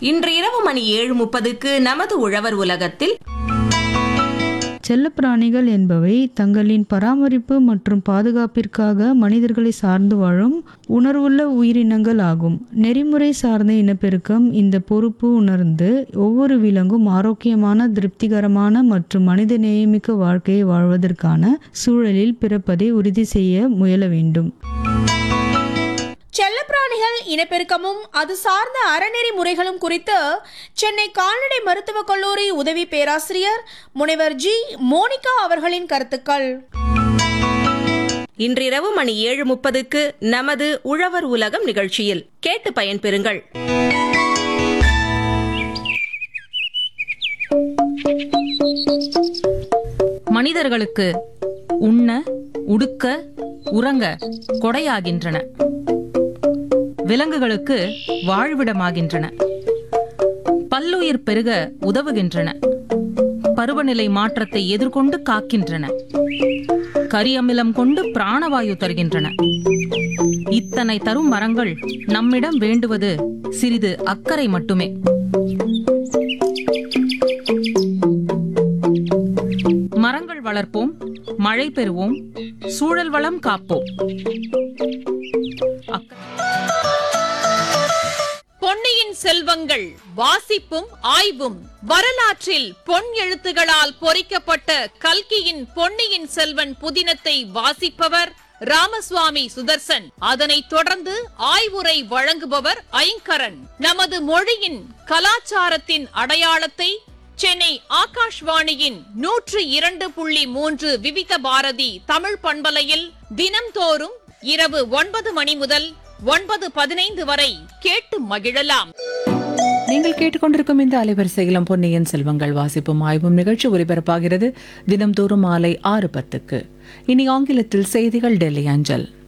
இன்று இரவு மணி ஏழு முப்பதுக்கு நமது உழவர் உலகத்தில் செல்லப்பிராணிகள் என்பவை தங்களின் பராமரிப்பு மற்றும் பாதுகாப்பிற்காக மனிதர்களை சார்ந்து வாழும் உணர்வுள்ள உயிரினங்கள் ஆகும் நெறிமுறை சார்ந்த இனப்பெருக்கம் இந்த பொறுப்பு உணர்ந்து ஒவ்வொரு விலங்கும் ஆரோக்கியமான திருப்திகரமான மற்றும் மனித நேயமிக்க வாழ்க்கையை வாழ்வதற்கான சூழலில் பிறப்பதை உறுதி செய்ய முயல வேண்டும் செல்லப்பிராணிகள் இனப்பெருக்கமும் அது சார்ந்த அறநெறி முறைகளும் குறித்து சென்னை கால்நடை மருத்துவக் கல்லூரி உதவி பேராசிரியர் முனைவர் ஜி மோனிகா அவர்களின் கருத்துக்கள் இன்றிரவு மணி ஏழு முப்பதுக்கு நமது உழவர் உலகம் நிகழ்ச்சியில் கேட்டு பயன்பெறுங்கள் மனிதர்களுக்கு உண்ண உடுக்க உறங்க கொடையாகின்றன விலங்குகளுக்கு வாழ்விடமாகின்றன பல்லுயிர் பெருக உதவுகின்றன பருவநிலை மாற்றத்தை எதிர்கொண்டு காக்கின்றன கரியமிலம் கொண்டு பிராணவாயு தருகின்றன இத்தனை தரும் மரங்கள் நம்மிடம் வேண்டுவது சிறிது அக்கறை மட்டுமே மரங்கள் வளர்ப்போம் மழை பெறுவோம் சூழல் வளம் காப்போம் அக்க- பொன்னியின் செல்வங்கள் வாசிப்பும் ஆய்வும் வரலாற்றில் பொன் எழுத்துகளால் பொறிக்கப்பட்ட கல்கியின் பொன்னியின் செல்வன் புதினத்தை வாசிப்பவர் ராமசுவாமி சுதர்சன் அதனைத் தொடர்ந்து ஆய்வுரை வழங்குபவர் ஐங்கரன் நமது மொழியின் கலாச்சாரத்தின் அடையாளத்தை சென்னை ஆகாஷ்வாணியின் நூற்று இரண்டு புள்ளி மூன்று விவித பாரதி தமிழ் பண்பலையில் தினம்தோறும் இரவு ஒன்பது மணி முதல் ஒன்பது பதினைந்து வரை கேட்டு மகிழலாம் நீங்கள் கேட்டுக்கொண்டிருக்கும் இந்த அலைவரிசையிலும் பொன்னியின் செல்வங்கள் வாசிப்பும் ஆய்வும் நிகழ்ச்சி ஒலிபரப்பாகிறது தினம்தோறும் மாலை ஆறு பத்துக்கு இனி ஆங்கிலத்தில் செய்திகள் டெல்லி அஞ்சல்